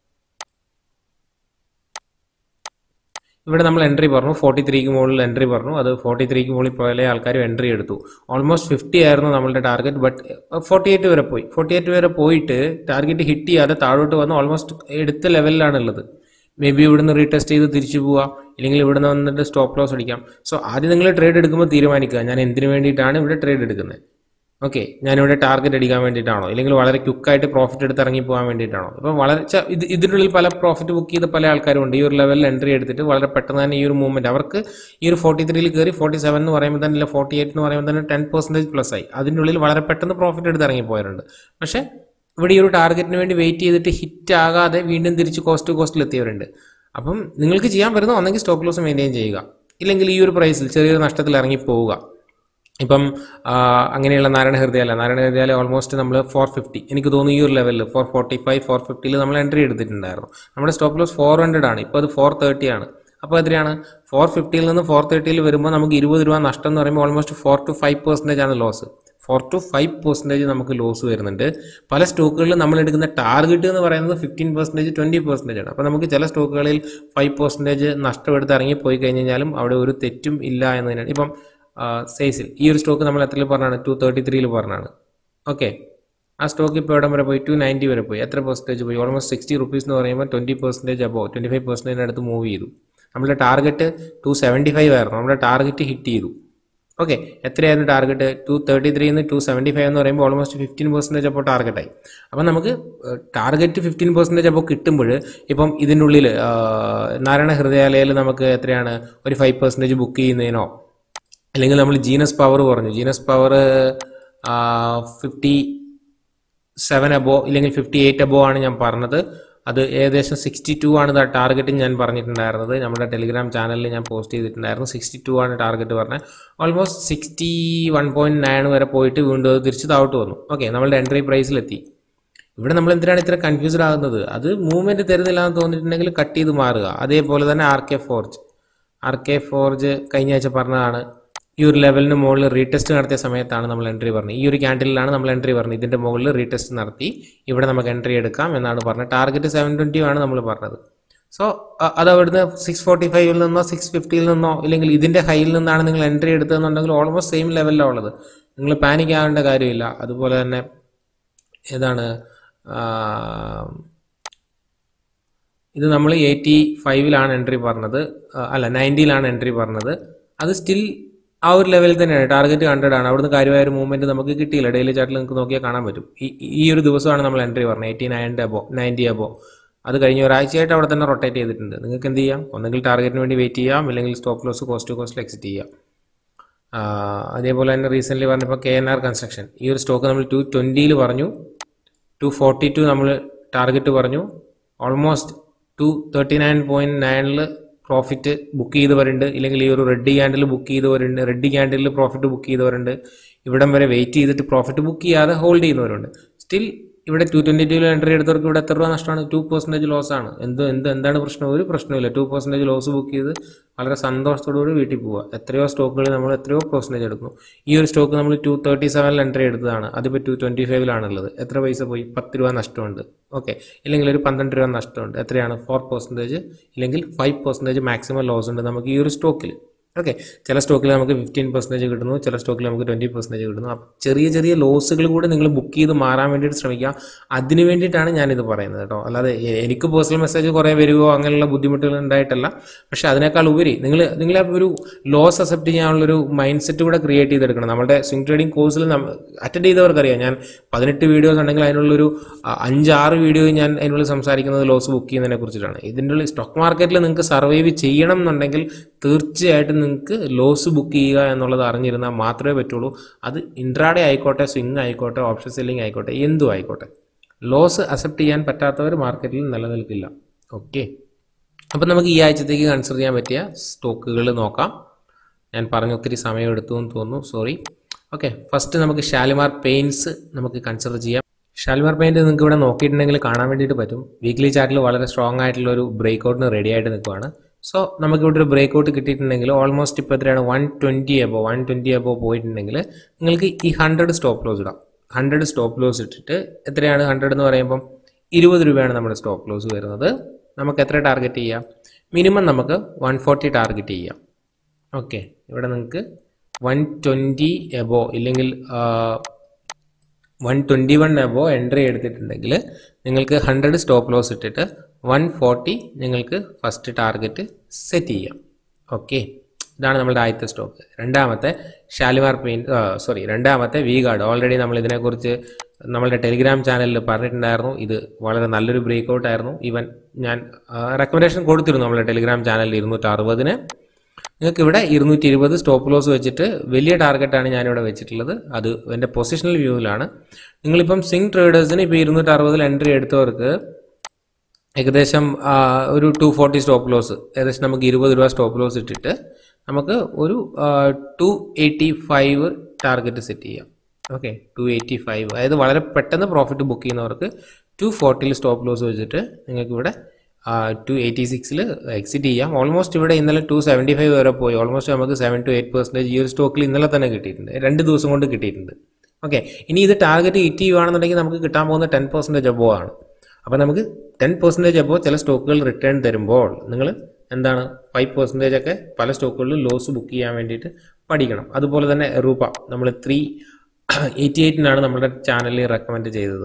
ഇവിടെ നമ്മൾ എൻട്രി പറഞ്ഞു ഫോർട്ടി ത്രീക്ക് മുകളിൽ എൻട്രി പറഞ്ഞു അത് ഫോർട്ടി ത്രീക്ക് മുകളിൽ പോയാലേ ആൾക്കാർ എൻട്രി എടുത്തു ഓൾമോസ്റ്റ് ഫിഫ്റ്റി ആയിരുന്നു നമ്മളുടെ ടാർഗറ്റ് ബട്ട് ഫോർട്ടി എയ്റ്റ് വരെ പോയി ഫോർട്ടി എയ്റ്റ് വരെ പോയിട്ട് ടാർഗറ്റ് ഹിറ്റ് ചെയ്യാതെ താഴോട്ട് വന്ന് ഓൾമോസ്റ്റ് എടുത്ത ലെവലിലാണ് ഉള്ളത് മേ ബി ഇവിടുന്ന് റീടെസ്റ്റ് ചെയ്ത് തിരിച്ചു പോവുക ഇല്ലെങ്കിൽ ഇവിടുന്ന് വന്നിട്ട് സ്റ്റോപ്പ് ലോസ് അടിക്കാം സോ ആദ്യം നിങ്ങൾ ട്രേഡ് എടുക്കുമ്പോൾ തീരുമാനിക്കുക ഞാൻ എന്തിനു വേണ്ടിയിട്ടാണ് ഇവിടെ ട്രേഡ് എടുക്കുന്നത് ഓക്കെ ഞാനിവിടെ ടാർഗറ്റ് അടിക്കാൻ വേണ്ടിയിട്ടാണോ അല്ലെങ്കിൽ വളരെ ക്വിക്കായിട്ട് പ്രോഫിറ്റ് എടുത്ത് ഇറങ്ങി പോകാൻ വേണ്ടിയിട്ടാണോ അപ്പം വളരെ ച- ഇത് ഇതിനുള്ളിൽ പല പ്രോഫിറ്റ് ബുക്ക് ചെയ്ത പല ആൾക്കാരും ഉണ്ട് ഈ ഒരു ലെവലിൽ എൻട്രി എടുത്തിട്ട് വളരെ പെട്ടെന്ന് തന്നെ ഈ ഒരു മൂവ്മെന്റ് അവർക്ക് ഈ ഒരു ഫോർട്ടി ത്രീയിൽ കയറി ഫോർട്ടി സെവൻ എന്ന് പറയുമ്പോൾ തന്നെ ഫോർട്ടി എയ്റ്റ് എന്ന് പറയുമ്പോൾ തന്നെ ടെൻ പെർസെൻറ്റേജ് പ്ലസ് ആയി അതിൻ്റെ ഉള്ളിൽ വളരെ പെട്ടെന്ന് പ്രോഫിറ്റ് എടുത്ത് ഇറങ്ങി പോയവരുണ്ട് പക്ഷേ ഇവിടെ ഈ ഒരു ടാർഗറ്റിന് വേണ്ടി വെയിറ്റ് ചെയ്തിട്ട് ഹിറ്റ് ആകാതെ വീണ്ടും തിരിച്ച് കോസ്റ്റ് ടു കോസ്റ്റിൽ എത്തിയവരുണ്ട് അപ്പം നിങ്ങൾക്ക് ചെയ്യാൻ പറ്റുന്ന ഒന്നെങ്കിൽ സ്റ്റോപ്പ് ലോസ് മെയിൻറ്റെയിൻ ചെയ്യുക ഇല്ലെങ്കിൽ ഈ ഒരു പ്രൈസിൽ ചെറിയൊരു നഷ്ടത്തിൽ ഇറങ്ങി പോവുക ഇപ്പം ആ, അങ്ങനെയുള്ള നാരായണ ഹൃദയാലയ നാരായണ ഹൃദയാലയ ഓൾമോസ്റ്റ് നമ്മൾ ഫോർ ഫിഫ്റ്റി എനിക്ക് തോന്നുന്നു ഈ ഒരു ലെവലിൽ ഫോർ ഫോർട്ടി ഫൈവ് ഫോർ ഫിഫ്റ്റിയിൽ നമ്മൾ എൻട്രി എടുത്തിട്ടുണ്ടായിരുന്നു നമ്മുടെ സ്റ്റോപ്പ് ലോസ് ഫോർ ഹൺഡ്രഡ് ആണ് ഇപ്പോൾ അത് ഫോർ തേർട്ടി ആണ് അപ്പോൾ എത്രയാണ് ഫോർ ഫിഫ്റ്റിയിൽ നിന്ന് ഫോർ തേർട്ടിയിൽ വരുമ്പോൾ നമുക്ക് ഇരുപത് രൂപ നഷ്ടം എന്ന് പറയുമ്പോൾ almost four to five percentage ആണ് loss four to five percentage നമുക്ക് ലോസ് വരുന്നുണ്ട് പല സ്റ്റോക്കുകളിൽ നമ്മൾ എടുക്കുന്ന ടാർഗറ്റ് എന്ന് പറയുന്നത് ഫിഫ്റ്റീൻ പെർസെൻറ്റേജ് ട്വൻറ്റി പെർസെൻറ്റേജ് ആണ് അപ്പോൾ നമുക്ക് ചില സ്റ്റോക്കുകളിൽ ഫൈവ് പെർസെൻറ്റേജ് നഷ്ടമെടുത്ത് ഇറങ്ങി പോയി കഴിഞ്ഞ് കഴിഞ്ഞാലും അവിടെ ഒരു തെറ്റും ഇല്ല എന്ന് തന്നെയാണ് ഇപ്പം സൈസിൽ ഈ ഒരു സ്റ്റോക്ക് നമ്മൾ എത്രയിൽ പറഞ്ഞാണ് ടു തേർട്ടി ത്രീയിൽ പറഞ്ഞാണ് ഓക്കെ ആ സ്റ്റോക്ക് ഇപ്പോൾ എവിടം വരെ പോയി ടു നയൻറ്റി വരെ പോയി എത്ര പെർസെൻറ്റേജ് പോയി ഓൾമോസ്റ്റ് സിക്സ്റ്റി റുപ്പീസ് എന്ന് പറയുമ്പോൾ twenty percentage above twenty five പെർസെൻറ്റേജിന് അടുത്ത് മൂവ് ചെയ്തു നമ്മുടെ ടാർഗറ്റ് ടു സെവൻറ്റി ഫൈവ് ആയിരുന്നു നമ്മുടെ ടാർഗറ്റ് ഹിറ്റ് ചെയ്തു ഓക്കെ എത്രയായിരുന്നു ടാർഗറ്റ് ടു തേർട്ടി ത്രീന്ന് ടു സെവൻറ്റി ഫൈവ് എന്ന് പറയുമ്പോൾ ഓൾമോസ്റ്റ് ഫിഫ്റ്റീൻ പെർസെൻറ്റേജ് അപ്പോൾ ടാർഗറ്റായി അപ്പം നമുക്ക് ടാർഗറ്റ് ഫിഫ്റ്റീൻ പെർസെൻറ്റേജ് അപ്പോൾ കിട്ടുമ്പോൾ ഇപ്പം ഇതിൻ്റെ ഉള്ളിൽ നാരായണ ഹൃദയാലയയിൽ നമുക്ക് എത്രയാണ് ഒരു ഫൈവ് പെർസെൻറ്റേജ് ബുക്ക് ചെയ്യുന്നതിനോ അല്ലെങ്കിൽ നമ്മൾ ജീനസ് പവർ പറഞ്ഞു Genus power fifty seven above ഇല്ലെങ്കിൽ ഫിഫ്റ്റി എയ്റ്റ് അബോ ആണ് ഞാൻ പറഞ്ഞത് അത് ഏകദേശം സിക്സ്റ്റി ടു ആണ് ടാർഗറ്റ് ഞാൻ പറഞ്ഞിട്ടുണ്ടായിരുന്നത് നമ്മുടെ ടെലിഗ്രാം ചാനലിൽ ഞാൻ പോസ്റ്റ് ചെയ്തിട്ടുണ്ടായിരുന്നു സിക്സ്റ്റി ടു ആണ് ടാർഗറ്റ് പറഞ്ഞത് almost sixty one point nine വരെ പോയിട്ട് വീണ്ടും അത് തിരിച്ച് താഴോട്ട് വന്നു ഓക്കെ നമ്മളുടെ എൻട്രി പ്രൈസിലെത്തി ഇവിടെ നമ്മൾ എന്തിനാണ് ഇത്ര കൺഫ്യൂസ്ഡ് ആകുന്നത് അത് മൂവ്മെന്റ് തരുന്നില്ല എന്ന് തോന്നിയിട്ടുണ്ടെങ്കിൽ കട്ട് ചെയ്ത് മാറുക അതേപോലെ തന്നെ R K forge R K forge കഴിഞ്ഞ ആഴ്ച പറഞ്ഞതാണ് ഈ ഒരു ലെവലിന് മുകളിൽ റീടെസ്റ്റ് നടത്തിയ സമയത്താണ് നമ്മൾ എൻട്രി പറഞ്ഞത് ഈ ഒരു ക്യാൻഡിലാണ് നമ്മൾ എൻട്രി പറഞ്ഞത് ഇതിന്റെ മുകളിൽ റീടെസ്റ്റ് നടത്തി ഇവിടെ നമുക്ക് എൻട്രി എടുക്കാം എന്നാണ് പറഞ്ഞത് ടാർഗറ്റ് സെവൻ ട്വൻറ്റി ആണ് നമ്മൾ പറഞ്ഞത് സോ അത് അവിടുന്ന് സിക്സ് ഫോർട്ടി ഫൈവിൽ നിന്നോ സിക്സ് ഫിഫ്റ്റിയിൽ നിന്നോ ഇല്ലെങ്കിൽ ഇതിന്റെ ഹൈയിൽ നിന്നാണ് നിങ്ങൾ എൻട്രി എടുത്തതെന്നുണ്ടെങ്കിൽ ഓൾമോസ്റ്റ് സെയിം ലെവലിലാണ് ഉള്ളത് നിങ്ങൾ പാനിക് ആവേണ്ട കാര്യമില്ല അതുപോലെ തന്നെ ഏതാണ് ആ, ഇത് നമ്മൾ എയ്റ്റി ഫൈവിലാണ് എൻട്രി പറഞ്ഞത് ആ, അല്ല നയൻറ്റിയിലാണ് എൻട്രി പറഞ്ഞത് അത് സ്റ്റിൽ ആ ഒരു ലെവലിൽ തന്നെയാണ് ടാർഗറ്റ് ഹൺഡ്രഡ് ആണ് അവിടുന്ന് കാര്യമായ ഒരു മൂവ്മെന്റ് നമുക്ക് കിട്ടിയില്ല ഡെയിലി ചാർട്ടിൽ നിങ്ങൾക്ക് നോക്കിയാൽ കാണാൻ പറ്റും ഈ ഈ ഒരു ദിവസമാണ് നമ്മൾ എൻട്രി പറഞ്ഞത് എയ്റ്റി നയൻ്റെ അബോ നയൻറ്റി അബോ അത് കഴിഞ്ഞ ഒരാഴ്ചയായിട്ട് അവിടെ തന്നെ റൊട്ടേറ്റ് ചെയ്തിട്ടുണ്ട് നിങ്ങൾക്ക് എന്ത് ചെയ്യാം ഒന്നെങ്കിൽ ടാർഗറ്റിന് വേണ്ടി വെയിറ്റ് ചെയ്യാം അല്ലെങ്കിൽ സ്റ്റോപ്പ് ലോസ് കോസ്റ്റ് ടു കോസ്റ്റിൽ എക്സിറ്റ് ചെയ്യാം ആ, അതേപോലെ തന്നെ റീസെന്റ് പറഞ്ഞപ്പോൾ കെ എൻ ആർ കൺസ്ട്രക്ഷൻ ഈ ഒരു സ്റ്റോക്ക് നമ്മൾ ടു ട്വൻറ്റിയിൽ പറഞ്ഞു ടു ഫോർട്ടി ടു നമ്മൾ ടാർഗറ്റ് പറഞ്ഞു almost two thirty nine point നയനിൽ പ്രോഫിറ്റ് ബുക്ക് ചെയ്തവരുണ്ട് ഇല്ലെങ്കിൽ ഈ ഒരു റെഡ് ക്യാൻഡിൽ ബുക്ക് ചെയ്തവരുണ്ട് റെഡ് ക്യാൻഡിൽ പ്രോഫിറ്റ് ബുക്ക് ചെയ്തവരുണ്ട് ഇവിടം വരെ വെയിറ്റ് ചെയ്തിട്ട് പ്രോഫിറ്റ് ബുക്ക് ചെയ്യാതെ ഹോൾഡ് ചെയ്യുന്നവരുണ്ട് സ്റ്റിൽ ഇവിടെ ടു ട്വൻറ്റി ടൂവിൽ എൻട്രി എടുത്തവർക്ക് ഇവിടെ എത്ര രൂപ നഷ്ടമാണ് ടു പെർസെൻറ്റേജ് ലോസ് ആണ് എന്ത് എന്ത് എന്താണ് പ്രശ്നം ഒരു പ്രശ്നമില്ല ടു പെർസെൻറ്റേജ് ലോസ് ബുക്ക് ചെയ്ത് വളരെ സന്തോഷത്തോടുകൂടി വീട്ടിൽ പോവുക എത്രയോ സ്റ്റോക്കുകൾ നമ്മൾ എത്രയോ പെർസെൻറ്റേജ് എടുക്കുന്നു ഈ ഒരു സ്റ്റോക്ക് നമ്മൾ ടു തേർട്ടി സെവനിൽ എൻട്രി എടുത്തതാണ് അതിപ്പോൾ ടു ട്വൻറ്റി ഫൈവിലാണുള്ളത് എത്ര പൈസ പോയി പത്ത് രൂപ നഷ്ടമുണ്ട് ഓക്കെ ഇല്ലെങ്കിൽ ഒരു പന്ത്രണ്ട് രൂപ നഷ്ടമുണ്ട് എത്രയാണ് ഫോർ പെർസെൻറ്റേജ് ഇല്ലെങ്കിൽ ഫൈവ് പെർസെൻറ്റേജ് മാക്സിമം ലോസ് ഉണ്ട് നമുക്ക് ഈ ഒരു സ്റ്റോക്കിൽ ഓക്കെ ചില സ്റ്റോക്കിൽ നമുക്ക് ഫിഫ്റ്റീൻ പെർസെൻറ്റേജ് കിട്ടുന്നു ചില സ്റ്റോക്കിൽ നമുക്ക് ട്വൻറ്റി പെർസെൻറ്റേജ് കിട്ടുന്നു അപ്പം ചെറിയ ചെറിയ ലോസുകൾ കൂടെ നിങ്ങൾ ബുക്ക് ചെയ്ത് മാറാൻ വേണ്ടിയിട്ട് ശ്രമിക്കുക അതിന് വേണ്ടിയിട്ടാണ് ഞാനിത് പറയുന്നത് കേട്ടോ അല്ലാതെ എ- എനിക്ക് പേഴ്സണൽ മെസ്സേജ് കുറേ വരുമോ അങ്ങനെയുള്ള ബുദ്ധിമുട്ടുകൾ ഉണ്ടായിട്ടല്ല പക്ഷേ അതിനേക്കാൾ ഉപരി നിങ്ങൾ നിങ്ങൾ ഒരു ലോസ് അക്സെപ്റ്റ് ചെയ്യാനുള്ളൊരു മൈൻഡ് സെറ്റ് കൂടെ ക്രിയേറ്റ് ചെയ്തെടുക്കണം നമ്മുടെ സ്വിംഗ് ട്രേഡിംഗ് കോഴ്സിൽ അറ്റൻഡ് ചെയ്തവർക്കറിയാം ഞാൻ പതിനെട്ട് വീഡിയോസ് ഉണ്ടെങ്കിൽ അതിനുള്ളൊരു അ- അഞ്ചാറ് വീഡിയോ ഞാൻ അതിനുള്ളിൽ സംസാരിക്കുന്നത് ലോസ് ബുക്ക് ചെയ്യുന്നതിനെ കുറിച്ചിട്ടാണ് ഇതിൻ്റെ ഉള്ളിൽ സ്റ്റോക്ക് മാർക്കറ്റിൽ നിങ്ങൾക്ക് സർവൈവ് ചെയ്യണം എന്നുണ്ടെങ്കിൽ തീർച്ചയായിട്ടും നിങ്ങൾക്ക് ലോസ് ബുക്ക് ചെയ്യുക എന്നുള്ളത് അറിഞ്ഞിരുന്നാൽ മാത്രമേ പറ്റുള്ളൂ അത് ഇൻട്രാഡേ ആയിക്കോട്ടെ സ്വിംഗ് ആയിക്കോട്ടെ ഓപ്ഷൻ സെല്ലിംഗ് ആയിക്കോട്ടെ എന്തും ആയിക്കോട്ടെ ലോസ് അക്സെപ്റ്റ് ചെയ്യാൻ പറ്റാത്തവർ മാർക്കറ്റിൽ നിലനിൽക്കില്ല ഓക്കെ അപ്പം നമുക്ക് ഈ ആഴ്ചത്തേക്ക് കൺസിഡർ ചെയ്യാൻ പറ്റിയ സ്റ്റോക്കുകൾ നോക്കാം ഞാൻ പറഞ്ഞ ഒത്തിരി സമയം എടുത്തു എന്ന് തോന്നുന്നു സോറി ഓക്കെ ഫസ്റ്റ് നമുക്ക് ഷാലിമാർ പെയിൻസ് നമുക്ക് കൺസിഡർ ചെയ്യാം ഷാലിമാർ പെയിൻറ്റ് നിങ്ങൾക്ക് ഇവിടെ നോക്കിയിട്ടുണ്ടെങ്കിൽ കാണാൻ വേണ്ടിയിട്ട് പറ്റും വീക്ക്ലി ചാർട്ടിൽ വളരെ സ്ട്രോങ് ആയിട്ടുള്ള ഒരു ബ്രേക്ക് ഔട്ടിന് റെഡി ആയിട്ട് നിൽക്കുവാണ് സോ നമുക്ക് ഇവിടെ ഒരു ബ്രേക്ക് ഔട്ട് കിട്ടിയിട്ടുണ്ടെങ്കിൽ ഓൾമോസ്റ്റ് ഇപ്പോൾ എത്രയാണ് one twenty above one twenty above പോയിട്ടുണ്ടെങ്കിൽ നിങ്ങൾക്ക് ഈ ഹൺഡ്രഡ് സ്റ്റോപ്പ് ലോസ് ഇടാം ഹൺഡ്രഡ് സ്റ്റോപ്പ് ലോസ് ഇട്ടിട്ട് എത്രയാണ് ഹൺഡ്രഡ് എന്ന് പറയുമ്പം ഇരുപത് രൂപയാണ് നമ്മുടെ സ്റ്റോപ്പ് ലോസ് വരുന്നത് നമുക്ക് എത്ര ടാർഗറ്റ് ചെയ്യാം മിനിമം നമുക്ക് വൺ ഫോർട്ടി ടാർഗറ്റ് ചെയ്യാം ഓക്കെ ഇവിടെ നിങ്ങൾക്ക് വൺ ട്വൻറ്റി എബോ ഇല്ലെങ്കിൽ one twenty one above entry എടുത്തിട്ടുണ്ടെങ്കിൽ നിങ്ങൾക്ക് ഹൺഡ്രഡ് സ്റ്റോപ്പ് ലോസ് ഇട്ടിട്ട് വൺ ഫോർട്ടി നിങ്ങൾക്ക് ഫസ്റ്റ് ടാർഗറ്റ് സെറ്റ് ചെയ്യാം ഓക്കെ ഇതാണ് നമ്മുടെ ആദ്യത്തെ സ്റ്റോക്ക് രണ്ടാമത്തെ ഷാലിമാർ പെയിൻറ്റ് സോറി രണ്ടാമത്തെ വി ഗാർഡ് ഓൾറെഡി നമ്മൾ ഇതിനെക്കുറിച്ച് നമ്മളുടെ ടെലിഗ്രാം ചാനലിൽ പറഞ്ഞിട്ടുണ്ടായിരുന്നു ഇത് വളരെ നല്ലൊരു ബ്രേക്ക് ഔട്ട് ആയിരുന്നു ഈവൻ ഞാൻ റെക്കമെൻഡേഷൻ കൊടുത്തിരുന്നു നമ്മുടെ ടെലിഗ്രാം ചാനലിൽ ഇരുന്നൂറ്റി അറുപതിന് നിങ്ങൾക്ക് ഇവിടെ ഇരുന്നൂറ്റി ഇരുപത് സ്റ്റോപ്പ് ലോസ് വെച്ചിട്ട് വലിയ ടാർഗറ്റാണ് ഞാനിവിടെ വെച്ചിട്ടുള്ളത് അത് എൻ്റെ പൊസിഷണൽ വ്യൂവിലാണ് നിങ്ങളിപ്പം സിംഗ് ട്രേഡേഴ്സിന് ഇപ്പോൾ ഇരുന്നൂറ്റി അറുപതിൽ എൻട്രി എടുത്തവർക്ക് ഏകദേശം ആ, ഒരു ടു ഫോർട്ടി സ്റ്റോപ്പ് ലോസ് ഏകദേശം നമുക്ക് ഇരുപത് രൂപ സ്റ്റോപ്പ് ലോസ് ഇട്ടിട്ട് നമുക്ക് ഒരു two eighty five target set ചെയ്യാം ഓക്കെ ടു എയ്റ്റി ഫൈവ് അതായത് വളരെ പെട്ടെന്ന് പ്രോഫിറ്റ് ബുക്ക് ചെയ്യുന്നവർക്ക് ടു ഫോർട്ടിയിൽ സ്റ്റോപ്പ് ലോസ് വെച്ചിട്ട് നിങ്ങൾക്ക് ഇവിടെ ടു എയ്റ്റി സിക്സിൽ എക്സിറ്റ് ചെയ്യാം ഓൾമോസ്റ്റ് ഇവിടെ ഇന്നലെ ടു സെവൻറ്റി ഫൈവ് വരെ പോയി ഓൾമോസ്റ്റ് നമുക്ക് സെവൻ ടു എയ്റ്റ് പെർസെൻറ്റേജ് ഈ ഒരു സ്റ്റോക്കിൽ ഇന്നലെ തന്നെ കിട്ടിയിട്ടുണ്ട് രണ്ട് ദിവസം കൊണ്ട് കിട്ടിയിട്ടുണ്ട് ഓക്കെ ഇനി ഇത് ടാർഗറ്റ് ഹിറ്റ് ചെയ്യുവാണെന്നുണ്ടെങ്കിൽ നമുക്ക് കിട്ടാൻ പോകുന്ന ടെൻ പെർസെൻറ്റേജ് അബോ ആണ് അപ്പോൾ നമുക്ക് ടെൻ പെർസെൻറ്റേജ് അബോ ചില സ്റ്റോക്കുകൾ റിട്ടേൺ തരുമ്പോൾ നിങ്ങൾ എന്താണ് ഫൈവ് പെർസെൻറ്റേജ് ഒക്കെ പല സ്റ്റോക്കുകളിലും ലോസ് ബുക്ക് ചെയ്യാൻ വേണ്ടിയിട്ട് പഠിക്കണം അതുപോലെ തന്നെ റൂപ നമ്മൾ ത്രീ എയ്റ്റി എയ്റ്റിനാണ് നമ്മുടെ ചാനലിൽ റെക്കമെൻഡ് ചെയ്തത്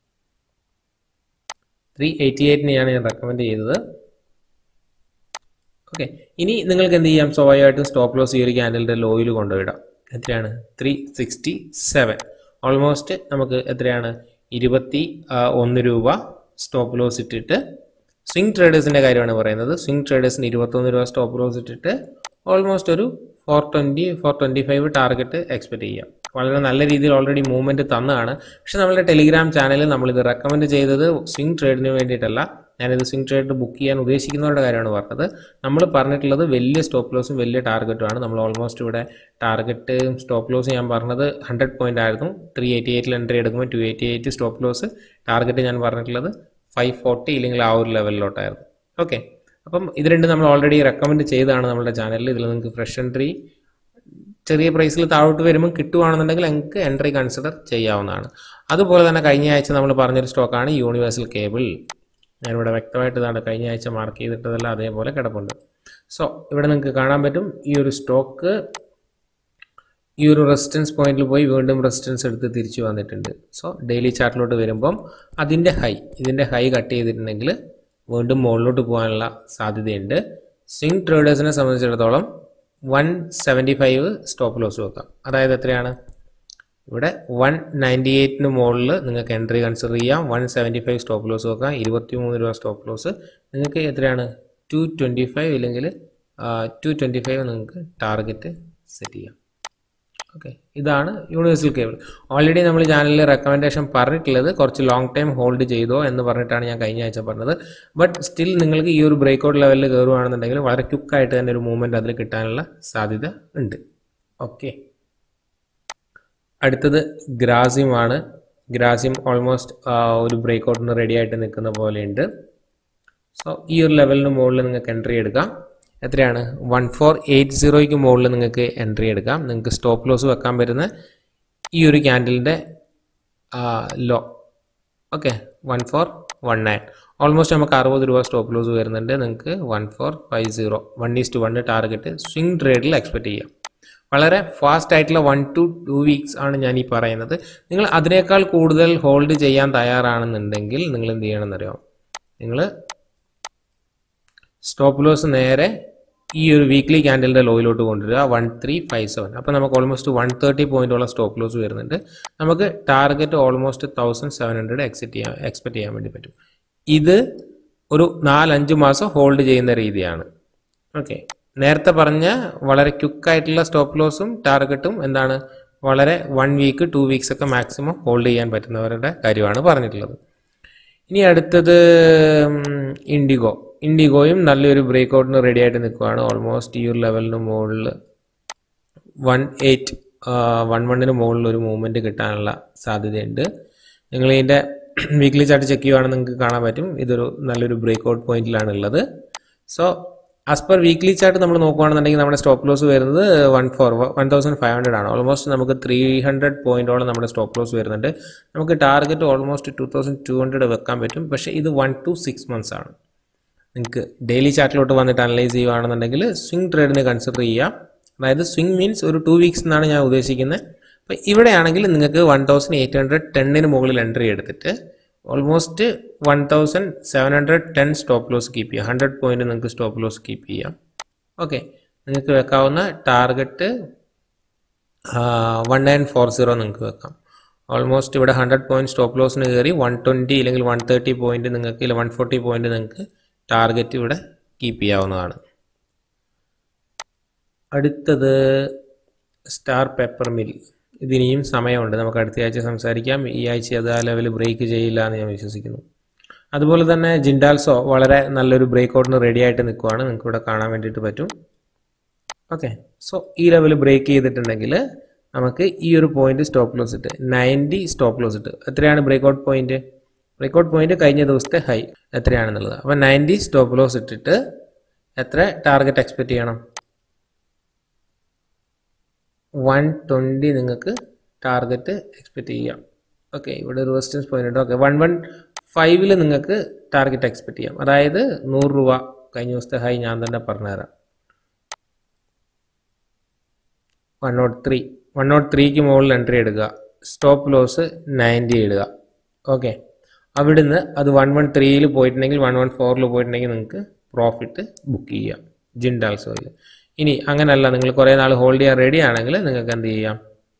ത്രീ എയ്റ്റി എയ്റ്റിനെയാണ് ഞാൻ റെക്കമെൻഡ് ചെയ്തത് ഓക്കെ ഇനി നിങ്ങൾക്ക് എന്ത് ചെയ്യാം സ്വാഭാവികമായിട്ടും സ്റ്റോപ്പ് ലോസ് ഈ ഒരു ക്യാൻഡലിൻ്റെ ലോയിൽ കൊണ്ടുപോയിടാം എത്രയാണ് ത്രീ സിക്സ്റ്റി സെവൻ ഓൾമോസ്റ്റ് നമുക്ക് എത്രയാണ് ഇരുപത്തി ആ, ഒന്ന് രൂപ സ്റ്റോപ്പ് ലോസ് ഇട്ടിട്ട് സ്വിംഗ് ട്രേഡേഴ്സിൻ്റെ കാര്യമാണ് പറയുന്നത് സ്വിംഗ് ട്രേഡേഴ്സിന് ഇരുപത്തൊന്ന് രൂപ സ്റ്റോപ്പ് ലോസ് ഇട്ടിട്ട് ഓൾമോസ്റ്റ് ഒരു four twenty four twenty five target expect ചെയ്യാം വളരെ നല്ല രീതിയിൽ ഓൾറെഡി മൂവ്മെൻറ്റ് തന്നതാണ് പക്ഷെ നമ്മുടെ ടെലിഗ്രാം ചാനലിൽ നമ്മളിത് റെക്കമെൻഡ് ചെയ്തത് സ്വിംഗ് ട്രേഡിന് വേണ്ടിയിട്ടല്ല ഞാനിത് സ്വിംഗ് ട്രേഡ് ബുക്ക് ചെയ്യാൻ ഉദ്ദേശിക്കുന്നവരുടെ കാര്യമാണ് പറഞ്ഞത് നമ്മൾ പറഞ്ഞിട്ടുള്ളത് വലിയ സ്റ്റോപ്പ് ലോസും വലിയ ടാർഗറ്റുമാണ് നമ്മൾ ഓൾമോസ്റ്റ് ഇവിടെ ടാർഗറ്റ് സ്റ്റോപ്പ് ലോസ് ഞാൻ പറഞ്ഞത് ഹൺഡ്രഡ് പോയിന്റ് ആയിരുന്നു ത്രീ എയ്റ്റി എയ്റ്റിൽ എൻട്രി എടുക്കുമ്പോൾ two eighty eight stop loss target ഞാൻ പറഞ്ഞിട്ടുള്ളത് ഫൈവ് ഫോർട്ടി ഇല്ലെങ്കിൽ ആ ഒരു ലെവലിലോട്ടായിരുന്നു ഓക്കെ അപ്പം ഇത് രണ്ടും നമ്മൾ ഓൾറെഡി റെക്കമെൻഡ് ചെയ്തതാണ് നമ്മുടെ ചാനലിൽ ഇതിൽ നിങ്ങൾക്ക് ഫ്രഷ് എൻട്രി ചെറിയ പ്രൈസിൽ താഴോട്ട് വരുമ്പോൾ കിട്ടുവാണെന്നുണ്ടെങ്കിൽ നിങ്ങൾക്ക് എൻട്രി കൺസിഡർ ചെയ്യാവുന്നതാണ് അതുപോലെ തന്നെ കഴിഞ്ഞ ആഴ്ച നമ്മൾ പറഞ്ഞൊരു സ്റ്റോക്കാണ് യൂണിവേഴ്സൽ കേബിൾ ഞാനിവിടെ വ്യക്തമായിട്ട് ഇതാണ് കഴിഞ്ഞ ആഴ്ച മാർക്ക് ചെയ്തിട്ടതല്ല അതേപോലെ കിടപ്പുണ്ട് സോ ഇവിടെ നിങ്ങൾക്ക് കാണാൻ പറ്റും ഈ ഒരു സ്റ്റോക്ക് ഈ ഒരു റെസിസ്റ്റൻസ് പോയിന്റിൽ പോയി വീണ്ടും റെസിസ്റ്റൻസ് എടുത്ത് തിരിച്ചു വന്നിട്ടുണ്ട് സോ ഡെയിലി ചാർട്ടിലോട്ട് വരുമ്പം അതിൻ്റെ ഹൈ ഇതിൻ്റെ ഹൈ കട്ട് ചെയ്തിട്ടുണ്ടെങ്കിൽ വീണ്ടും മുകളിലോട്ട് പോകാനുള്ള സാധ്യതയുണ്ട് സ്വിംഗ് ട്രേഡേഴ്സിനെ സംബന്ധിച്ചിടത്തോളം one seventy five stop loss വെക്കാം അതായത് എത്രയാണ് ഇവിടെ വൺ നയൻറ്റി എയ്റ്റിന് മുകളിൽ നിങ്ങൾക്ക് എൻട്രി കൺസിഡർ ചെയ്യാം one seventy five stop loss വെക്കാം ഇരുപത്തി മൂന്ന് രൂപ സ്റ്റോപ്പ് ലോസ് നിങ്ങൾക്ക് എത്രയാണ് ടു ട്വൻറ്റി ഫൈവ് ഇല്ലെങ്കിൽ ടു ട്വൻറ്റി ഫൈവ് നിങ്ങൾക്ക് ടാർഗറ്റ് സെറ്റ് ചെയ്യാം ഓക്കെ ഇതാണ് യൂണിവേഴ്സൽ കേബിൾ ഓൾറെഡി നമ്മൾ ചാനലിൽ റെക്കമെൻഡേഷൻ പറഞ്ഞിട്ടുള്ളത് കുറച്ച് ലോങ് ടൈം ഹോൾഡ് ചെയ്തോ എന്ന് പറഞ്ഞിട്ടാണ് ഞാൻ കഴിഞ്ഞ ആഴ്ച പറഞ്ഞത് ബട്ട് സ്റ്റിൽ നിങ്ങൾക്ക് ഈ ഒരു ബ്രേക്ക് ഔട്ട് ലെവലിൽ കയറുകയാണെന്നുണ്ടെങ്കിൽ വളരെ ക്വിക്കായിട്ട് തന്നെ ഒരു മൂവ്മെൻറ്റ് അതിൽ കിട്ടാനുള്ള സാധ്യത ഉണ്ട് ഓക്കെ അടുത്തത് ഗ്രാസിമാണ് ഗ്രാസിയം ഓൾമോസ്റ്റ് ഒരു ബ്രേക്ക് ഔട്ടിന് റെഡി ആയിട്ട് നിൽക്കുന്ന പോലെയുണ്ട് സോ ഈ ഒരു ലെവലിന് മുകളിൽ നിങ്ങൾക്ക് എൻട്രി എടുക്കാം എത്രയാണ് വൺ ഫോർ എയ്റ്റ് സീറോയ്ക്ക് മുകളിൽ നിങ്ങൾക്ക് എൻട്രി എടുക്കാം നിങ്ങൾക്ക് സ്റ്റോപ്പ് ലോസ് വെക്കാൻ പറ്റുന്ന ഈ ഒരു ക്യാൻഡലിൻ്റെ low okay one four one nine almost നമുക്ക് അറുപത് രൂപ സ്റ്റോപ്പ് ലോസ് വരുന്നുണ്ട് നിങ്ങൾക്ക് one four five zero one is to one target swing ട്രേഡിൽ എക്സ്പെക്ട് ചെയ്യാം വളരെ ഫാസ്റ്റ് ആയിട്ടുള്ള വൺ ടു ടു വീക്സ് ആണ് ഞാൻ ഈ പറയുന്നത് നിങ്ങൾ അതിനേക്കാൾ കൂടുതൽ ഹോൾഡ് ചെയ്യാൻ തയ്യാറാണെന്നുണ്ടെങ്കിൽ നിങ്ങൾ എന്ത് ചെയ്യണമെന്നറിയാം നിങ്ങൾ സ്റ്റോപ്പ് ലോസ് നേരെ ഈ ഒരു വീക്ക്ലി ക്യാൻഡലിൻ്റെ ലോയിലോട്ട് കൊണ്ടുവരിക വൺ ത്രീ ഫൈവ് സെവൻ അപ്പോൾ നമുക്ക് ഓൾമോസ്റ്റ് വൺ തേർട്ടി പോയിന്റോളം സ്റ്റോപ്പ് ലോസ് വരുന്നുണ്ട് നമുക്ക് target almost thousand seven hundred exit ചെയ്യാൻ എക്സ്പെക്ട് ചെയ്യാൻ വേണ്ടി പറ്റും ഇത് ഒരു നാലഞ്ച് മാസം ഹോൾഡ് ചെയ്യുന്ന രീതിയാണ് ഓക്കെ നേരത്തെ പറഞ്ഞ വളരെ ക്വിക്കായിട്ടുള്ള സ്റ്റോപ്പ് ലോസും ടാർഗറ്റും എന്താണ് വളരെ വൺ വീക്ക് ടു വീക്സ് ഒക്കെ മാക്സിമം ഹോൾഡ് ചെയ്യാൻ പറ്റുന്നവരുടെ കാര്യമാണ് പറഞ്ഞിട്ടുള്ളത് ഇനി അടുത്തത് ഇൻഡിഗോ ഇൻഡിഗോയും നല്ലൊരു ബ്രേക്ക് ഔട്ടിന് റെഡി ആയിട്ട് നിൽക്കുകയാണ് ഓൾമോസ്റ്റ് ഈ ഒരു ലെവലിന് മുകളിൽ വൺ എയ്റ്റ് വൺ വണ്ണിന് മുകളിൽ ഒരു മൂവ്മെൻറ്റ് കിട്ടാനുള്ള സാധ്യതയുണ്ട് നിങ്ങൾ ഇതിൻ്റെ വീക്ക്ലി ചാർട്ട് ചെക്ക് ചെയ്യുവാണെങ്കിൽ നിങ്ങൾക്ക് കാണാൻ പറ്റും ഇതൊരു നല്ലൊരു ബ്രേക്ക് ഔട്ട് പോയിന്റിലാണ് ഉള്ളത് so as per weekly chart നമ്മൾ നോക്കുകയാണെന്നുണ്ടെങ്കിൽ നമ്മുടെ സ്റ്റോപ്പ് ലോസ് വരുന്നത് one four one thousand five hundred ആണ് ഓൾമോസ്റ്റ് നമുക്ക് ത്രീ ഹൺഡ്രഡ് പോയിന്റോളം നമ്മുടെ സ്റ്റോപ്പ് ലോസ് വരുന്നുണ്ട് നമുക്ക് target almost two thousand two hundred വെക്കാൻ പറ്റും പക്ഷേ ഇത് വൺ ടു സിക്സ് മന്ത്സ് ആണ് നിങ്ങൾക്ക് ഡെയിലി ചാർട്ടിലോട്ട് വന്നിട്ട് അനലൈസ് ചെയ്യുകയാണെന്നുണ്ടെങ്കിൽ സ്വിംഗ് ട്രേഡിന് കൺസിഡർ ചെയ്യാം അതായത് സ്വിംഗ് മീൻസ് ഒരു ടു വീക്സ് എന്നാണ് ഞാൻ ഉദ്ദേശിക്കുന്നത് അപ്പോൾ ഇവിടെയാണെങ്കിൽ നിങ്ങൾക്ക് വൺ തൗസൻഡ് എയ്റ്റ് ഹൺഡ്രഡ് ടെന്നിന് മുകളിൽ എൻട്രി എടുത്തിട്ട് almost one thousand seven hundred ten stop loss keep ചെയ്യാം ഹൺഡ്രഡ് പോയിന്റ് നിങ്ങൾക്ക് സ്റ്റോപ്പ് ലോസ് കീപ്പ് ചെയ്യാം ഓക്കെ നിങ്ങൾക്ക് വെക്കാവുന്ന target one nine four zero നിങ്ങൾക്ക് വെക്കാം ഓൾമോസ്റ്റ് ഇവിടെ ഹൺഡ്രഡ് പോയിന്റ് സ്റ്റോപ്പ് ലോസിന് കയറി വൺ ട്വൻറ്റി അല്ലെങ്കിൽ വൺ തേർട്ടി പോയിന്റ് നിങ്ങൾക്ക് ഇല്ല വൺ ഫോർട്ടി പോയിന്റ് നിങ്ങൾക്ക് ടാർഗറ്റ് ഇവിടെ കീപ്പ് ചെയ്യാവുന്നതാണ് അടുത്തത് സ്റ്റാർ പെപ്പർ മിൽ ഇതിനിയും സമയമുണ്ട് നമുക്ക് അടുത്ത ആഴ്ച സംസാരിക്കാം ഈ ആഴ്ച അത് ആ ലെവൽ ബ്രേക്ക് ചെയ്യില്ല എന്ന് ഞാൻ വിശ്വസിക്കുന്നു അതുപോലെ തന്നെ ജിൻഡാൽസോ വളരെ നല്ലൊരു ബ്രേക്ക് ഔട്ടിന് റെഡി ആയിട്ട് നിൽക്കുവാണ് നിങ്ങൾക്ക് ഇവിടെ കാണാൻ വേണ്ടിയിട്ട് പറ്റും ഓക്കെ സോ ഈ ലെവൽ ബ്രേക്ക് ചെയ്തിട്ടുണ്ടെങ്കിൽ നമുക്ക് ഈ ഒരു പോയിന്റ് സ്റ്റോപ്പ് ലോസ് ഇട്ട് നയൻറ്റി സ്റ്റോപ്പ് ലോസ് ഇട്ട് എത്രയാണ് break out point break out point കഴിഞ്ഞ ദിവസത്തെ ഹൈ എത്രയാണെന്നുള്ളത് അപ്പോൾ നയൻറ്റി സ്റ്റോപ്പ് ലോസ് ഇട്ടിട്ട് എത്ര ടാർഗറ്റ് എക്സ്പെക്ട് ചെയ്യണം വൺ ട്വൻറ്റി നിങ്ങൾക്ക് ടാർഗറ്റ് എക്സ്പെക്ട് ചെയ്യാം ഓക്കെ ഇവിടെ ഒരു റെസിസ്റ്റൻസ് പോയിന്റ് ഉണ്ട് ഓക്കെ വൺ വൺ ഫൈവില് നിങ്ങൾക്ക് ടാർഗറ്റ് എക്സ്പെക്ട് ചെയ്യാം അതായത് നൂറ് രൂപ കഴിഞ്ഞ ദിവസത്തെ ഹൈ ഞാൻ തന്നെ പറഞ്ഞുതരാം one naught three one naught ത്രീക്ക് മുകളിൽ എൻട്രി എടുക്കുക സ്റ്റോപ്പ് ലോസ് നയൻറ്റി ഇടുക ഓക്കെ അവിടുന്ന് അത് വൺ വൺ ത്രീയിൽ പോയിട്ടുണ്ടെങ്കിൽ വൺ വൺ ഫോറിൽ പോയിട്ടുണ്ടെങ്കിൽ നിങ്ങൾക്ക് പ്രോഫിറ്റ് ബുക്ക് ചെയ്യാം ജിൻഡാൽസോയിൽ ഇനി അങ്ങനെയല്ല നിങ്ങൾ കുറേ നാൾ ഹോൾഡ് ചെയ്യാൻ റെഡി ആണെങ്കിൽ നിങ്ങൾക്ക് എന്ത് ചെയ്യാം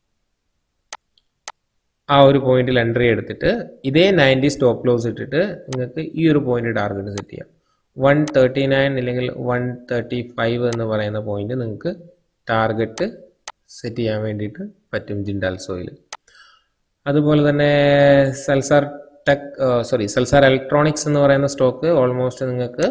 ആ ഒരു പോയിന്റിൽ എൻട്രി എടുത്തിട്ട് ഇതേ നയൻറ്റി സ്റ്റോപ്പ് ലോസ് ഇട്ടിട്ട് നിങ്ങൾക്ക് ഈ ഒരു പോയിന്റ് ടാർഗറ്റ് സെറ്റ് ചെയ്യാം വൺ തേർട്ടി നയൻ അല്ലെങ്കിൽ വൺ തേർട്ടി ഫൈവ് എന്ന് പറയുന്ന പോയിന്റ് നിങ്ങൾക്ക് ടാർഗറ്റ് സെറ്റ് ചെയ്യാൻ വേണ്ടിയിട്ട് പറ്റും ജിൻഡാൽസോയിൽ അതുപോലെ തന്നെ Salzer tech sorry Salzer electronics എന്ന് പറയുന്ന സ്റ്റോക്ക് ഓൾമോസ്റ്റ് നിങ്ങൾക്ക്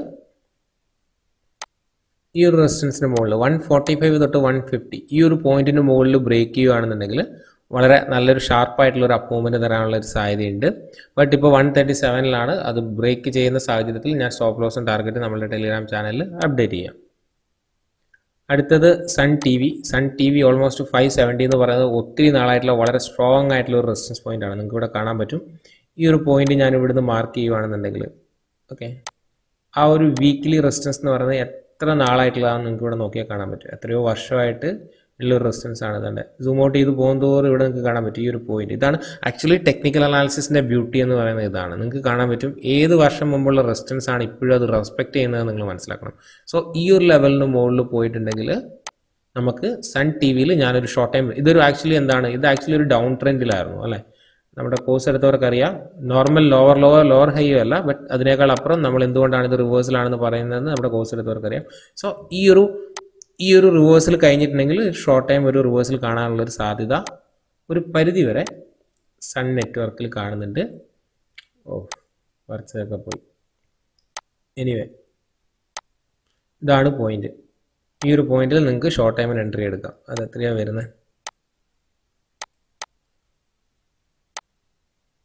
ഈ ഒരു റെസിസ്റ്റൻസിന് മുകളിൽ വൺ ഫോർട്ടി ഫൈവ് തൊട്ട് വൺ ഫിഫ്റ്റി ഈ ഒരു പോയിന്റിന് മുകളിൽ ബ്രേക്ക് ചെയ്യുകയാണെന്നുണ്ടെങ്കിൽ വളരെ നല്ലൊരു ഷാർപ്പായിട്ടുള്ള ഒരു അപ്പൂവ്മെന്റ് തരാനുള്ള ഒരു സാധ്യതയുണ്ട് ബട്ട് ഇപ്പോൾ വൺ തേർട്ടി സെവനിലാണ് അത് ബ്രേക്ക് ചെയ്യുന്ന സാഹചര്യത്തിൽ ഞാൻ സ്റ്റോപ്പ് ലോസും ടാർഗറ്റ് നമ്മുടെ ടെലിഗ്രാം ചാനലിൽ അപ്ഡേറ്റ് ചെയ്യാം അടുത്തത് Sun T V Sun T V almost five seventy എന്ന് പറയുന്നത് ഒത്തിരി നാളായിട്ടുള്ള വളരെ സ്ട്രോങ് ആയിട്ടുള്ള ഒരു റെസിസ്റ്റൻസ് പോയിന്റ് ആണ് നിങ്ങൾക്ക് ഇവിടെ കാണാൻ പറ്റും ഈ ഒരു പോയിന്റ് ഞാൻ ഇവിടുന്ന് മാർക്ക് ചെയ്യുവാണെന്നുണ്ടെങ്കിൽ ഓക്കെ ആ ഒരു വീക്ക്ലി റെസിസ്റ്റൻസ് എന്ന് പറയുന്നത് എത്ര നാളായിട്ടുള്ളതാണെന്ന് നിങ്ങൾക്ക് ഇവിടെ നോക്കിയാൽ കാണാൻ പറ്റും എത്രയോ വർഷമായിട്ട് ഉള്ള ഒരു റെസിസ്റ്റൻസ് ആണ് ഇതന്നെ സൂം ഔട്ട് ചെയ്ത് പോകുന്നതോറും ഇവിടെ നിങ്ങൾക്ക് കാണാൻ പറ്റും ഈ ഒരു പോയിന്റ് ഇതാണ് ആക്ച്വലി ടെക്നിക്കൽ അനാലിസിസിന്റെ ബ്യൂട്ടി എന്ന് പറയുന്നത് ഇതാണ് നിങ്ങൾക്ക് കാണാൻ പറ്റും ഏത് വർഷം മുമ്പുള്ള റെസിസ്റ്റൻസ് ആണ് ഇപ്പോഴും അത് റെസ്പെക്ട് ചെയ്യുന്നത് നിങ്ങൾ മനസ്സിലാക്കണം സോ ഈ ഒരു ലെവലിന് മുകളിൽ പോയിട്ടുണ്ടെങ്കിൽ നമുക്ക് സൺ ടി വിയിൽ ഞാനൊരു ഷോർട്ട് ടൈം ഇതൊരു ആക്ച്വലി എന്താണ് ഇത് ആക്ച്വലി ഒരു ഡൗൺ ട്രെൻഡിലായിരുന്നു അല്ലേ നമ്മുടെ കോഴ്സ് എടുത്തവർക്ക് അറിയാം normal lower lower lower high അല്ല ബട്ട് അതിനേക്കാൾ അപ്പുറം നമ്മൾ എന്തുകൊണ്ടാണ് ഇത് റിവേഴ്സലാണെന്ന് പറയുന്നതെന്ന് നമ്മുടെ കോഴ്സ് എടുത്തവർക്ക് അറിയാം സോ ഈ ഒരു ഈ ഒരു റിവേഴ്സൽ കഴിഞ്ഞിട്ടുണ്ടെങ്കിൽ ഷോർട്ട് ടൈം ഒരു റിവേഴ്സൽ കാണാനുള്ള ഒരു സാധ്യത ഒരു പരിധി വരെ സൺ നെറ്റ്വർക്കിൽ കാണുന്നുണ്ട് ഓ വരച്ചതൊക്കെ പോയി എനിവേ ഇതാണ് പോയിന്റ് ഈ ഒരു പോയിന്റിൽ നിങ്ങൾക്ക് ഷോർട്ട് ടൈമിന് എൻട്രി എടുക്കാം അത് എത്രയാണ് വരുന്നത്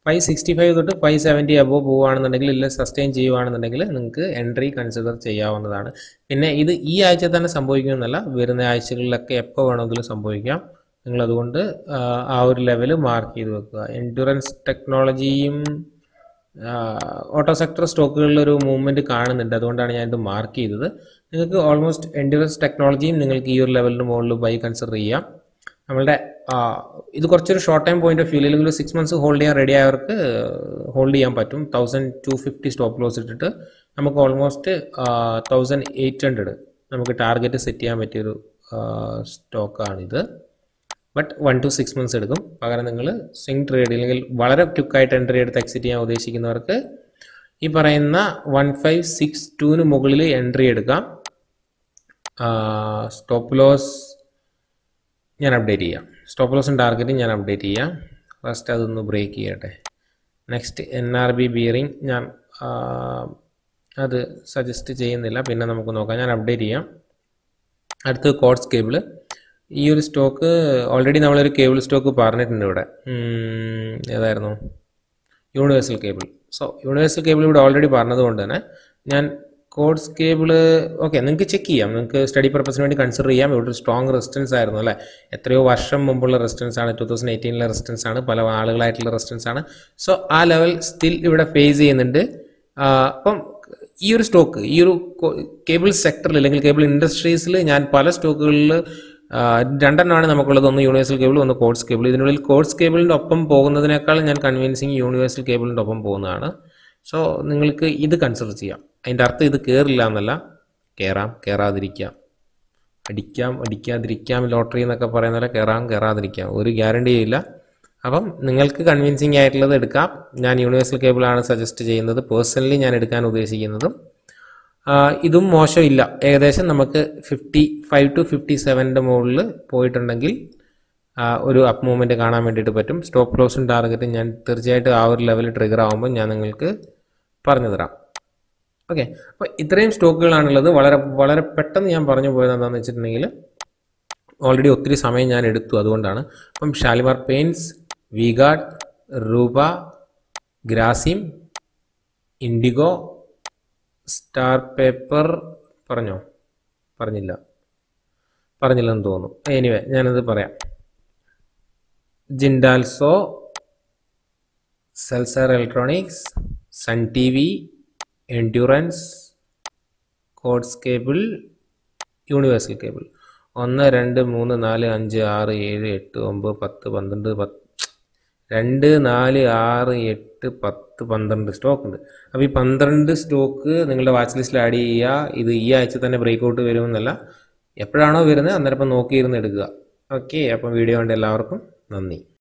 ഫൈവ് സിക്സ്റ്റി ഫൈവ് തൊട്ട് ഫൈവ് സെവൻറ്റി അബോവ് പോവുകയാണെന്നുണ്ടെങ്കിൽ ഇല്ല സസ്റ്റെയിൻ ചെയ്യുകയാണെന്നുണ്ടെങ്കിൽ നിങ്ങൾക്ക് എൻട്രി കൺസിഡർ ചെയ്യാവുന്നതാണ് പിന്നെ ഇത് ഈ ആഴ്ച തന്നെ സംഭവിക്കുമെന്നല്ല വരുന്ന ആഴ്ചകളിലൊക്കെ എപ്പോൾ വേണമെങ്കിലും സംഭവിക്കാം നിങ്ങളതുകൊണ്ട് ആ, ആ ഒരു ലെവൽ മാർക്ക് ചെയ്ത് വെക്കുക എൻഡുറൻസ് ടെക്നോളജിയും ഓട്ടോ സെക്ടർ സ്റ്റോക്കുകളിൽ ഒരു മൂവ്മെൻറ്റ് കാണുന്നുണ്ട് അതുകൊണ്ടാണ് ഞാൻ ഇത് മാർക്ക് ചെയ്തത് നിങ്ങൾക്ക് ഓൾമോസ്റ്റ് എൻഡുറൻസ് ടെക്നോളജിയും നിങ്ങൾക്ക് ഈ ഒരു ലെവലിന് മുകളിൽ ബൈ കൺസിഡർ ചെയ്യാം നമ്മളുടെ ആ, ഇത് കുറച്ചൊരു short time point of view അല്ലെങ്കിൽ സിക്സ് മന്ത്സ് ഹോൾഡ് ചെയ്യാൻ റെഡി ആയവർക്ക് ഹോൾഡ് ചെയ്യാൻ പറ്റും thousand two fifty stop loss ഇട്ടിട്ട് നമുക്ക് ഓൾമോസ്റ്റ് തൗസൻഡ് എയ്റ്റ് ഹൺഡ്രഡ് നമുക്ക് ടാർഗറ്റ് സെറ്റ് ചെയ്യാൻ പറ്റിയൊരു സ്റ്റോക്കാണിത് but one two six months എടുക്കും പകരം നിങ്ങൾ സ്വിംഗ് ട്രേഡ് അല്ലെങ്കിൽ വളരെ ക്വിക്കായിട്ട് എൻട്രി എടുത്ത് എക്സിറ്റ് ചെയ്യാൻ ഉദ്ദേശിക്കുന്നവർക്ക് ഈ പറയുന്ന വൺ ഫൈവ് സിക്സ് ടുവിന് മുകളിൽ എൻട്രി എടുക്കാം സ്റ്റോപ്പ് ലോസ് ഞാൻ അപ്ഡേറ്റ് ചെയ്യാം സ്റ്റോപ്പ് ലോസും ടാർഗറ്റും ഞാൻ അപ്ഡേറ്റ് ചെയ്യാം ഫസ്റ്റ് അതൊന്ന് ബ്രേക്ക് ചെയ്യട്ടെ next N R B bearing ഞാൻ ആ, അത് സജസ്റ്റ് ചെയ്യുന്നില്ല പിന്നെ നമുക്ക് നോക്കാം ഞാൻ അപ്ഡേറ്റ് ചെയ്യാം അടുത്ത് കോഡ്സ് കേബിള് ഈ ഒരു സ്റ്റോക്ക് ഓൾറെഡി നമ്മളൊരു കേബിൾ സ്റ്റോക്ക് പറഞ്ഞിട്ടുണ്ട് ഇവിടെ ഉം, ഏതായിരുന്നു universal cable so universal cable ഇവിടെ ഓൾറെഡി പറഞ്ഞതുകൊണ്ട് തന്നെ ഞാൻ കോഡ്സ് കേബിള് ഓക്കെ നിങ്ങൾക്ക് ചെക്ക് ചെയ്യാം നിങ്ങൾക്ക് സ്റ്റഡി പർപ്പസിന് വേണ്ടി കൺസിഡർ ചെയ്യാം ഇവിടെ ഒരു സ്ട്രോങ് റെസിസ്റ്റൻസ് ആയിരുന്നു അല്ലേ എത്രയോ വർഷം മുമ്പുള്ള റെസിസ്റ്റൻസ് ആണ് ടു തൗസൻഡ് എയ്റ്റീനിലെ റെസിസ്റ്റൻസ് ആണ് പല ആളുകളായിട്ടുള്ള റെസിസ്റ്റൻസ് ആണ് സോ ആ ലെവൽ സ്റ്റിൽ ഇവിടെ ഫേസ് ചെയ്യുന്നുണ്ട് ആ, അപ്പം ഈ ഒരു സ്റ്റോക്ക് ഈ ഒരു കേബിൾ സെക്ടറിൽ അല്ലെങ്കിൽ കേബിൾ ഇൻഡസ്ട്രീസിൽ ഞാൻ പല സ്റ്റോക്കുകളിൽ രണ്ടെണ്ണമാണ് നമുക്കുള്ളത് ഒന്ന് യൂണിവേഴ്സൽ കേബിൾ ഒന്ന് കോഡ്സ് കേബിൾ ഇതിനുള്ളിൽ കോഡ്സ് കേബിളിൻ്റെ ഒപ്പം പോകുന്നതിനേക്കാൾ ഞാൻ കൺവിൻസിങ് യൂണിവേഴ്സൽ കേബിളിൻ്റെ ഒപ്പം പോകുന്നതാണ് സോ നിങ്ങൾക്ക് ഇത് കൺസിഡർ ചെയ്യാം അതിൻ്റെ അർത്ഥം ഇത് കയറില്ല എന്നല്ല കയറാം കയറാതിരിക്കാം അടിക്കാം അടിക്കാതിരിക്കാം ലോട്ടറി എന്നൊക്കെ പറയുന്ന പോലെ കയറാം കയറാതിരിക്കാം ഒരു ഗ്യാരണ്ടിയും ഇല്ല അപ്പം നിങ്ങൾക്ക് കൺവിൻസിങ് ആയിട്ടുള്ളത് എടുക്കാം ഞാൻ യൂണിവേഴ്സൽ കേബിളാണ് സജസ്റ്റ് ചെയ്യുന്നത് പേഴ്സണലി ഞാൻ എടുക്കാൻ ഉദ്ദേശിക്കുന്നതും ആ, ഇതും മോശമില്ല ഏകദേശം നമുക്ക് ഫിഫ്റ്റി ഫൈവ് ടു ഫിഫ്റ്റി സെവൻ്റെ മുകളിൽ പോയിട്ടുണ്ടെങ്കിൽ ആ, ഒരു അപ്പ് മൂവ്മെൻറ്റ് കാണാൻ വേണ്ടിയിട്ട് പറ്റും സ്റ്റോപ്പ് ലോസും ടാർഗറ്റും ഞാൻ തീർച്ചയായിട്ടും ആ ഒരു ലെവൽ ട്രിഗർ ആകുമ്പോൾ ഞാൻ നിങ്ങൾക്ക് പറഞ്ഞു തരാം ഓക്കെ അപ്പോൾ ഇത്രയും സ്റ്റോക്കുകളാണുള്ളത് വളരെ വളരെ പെട്ടെന്ന് ഞാൻ പറഞ്ഞു പോയത് എന്താണെന്ന് വെച്ചിട്ടുണ്ടെങ്കിൽ ഓൾറെഡി ഒത്തിരി സമയം ഞാൻ എടുത്തു അതുകൊണ്ടാണ് അപ്പം Shalimar paints V-Guard Rupa Grasim Indigo star paper പറഞ്ഞോ പറഞ്ഞില്ല പറഞ്ഞില്ലെന്ന് തോന്നുന്നു എനിവേ ഞാനത് പറയാം Jindal Saw Salzer electronics Sun T V endurance cords cable universal cable ഒന്ന് രണ്ട് മൂന്ന് നാല് അഞ്ച് ആറ് ഏഴ് എട്ട് ഒമ്പത് പത്ത് പന്ത്രണ്ട് പത്ത് രണ്ട് നാല് ആറ് എട്ട് പത്ത് പന്ത്രണ്ട് സ്റ്റോക്ക് ഉണ്ട് അപ്പോൾ ഈ പന്ത്രണ്ട് സ്റ്റോക്ക് നിങ്ങളുടെ വാച്ച് ലിസ്റ്റിൽ ആഡ് ചെയ്യുക ഇത് ഈ ആഴ്ച തന്നെ ബ്രേക്ക് ഔട്ട് വരുമെന്നല്ല എപ്പോഴാണോ വരുന്നത് അന്നേരം ഇപ്പം നോക്കിയിരുന്ന് എടുക്കുക ഓക്കെ അപ്പം വീഡിയോ കണ്ട് എല്ലാവർക്കും നന്ദി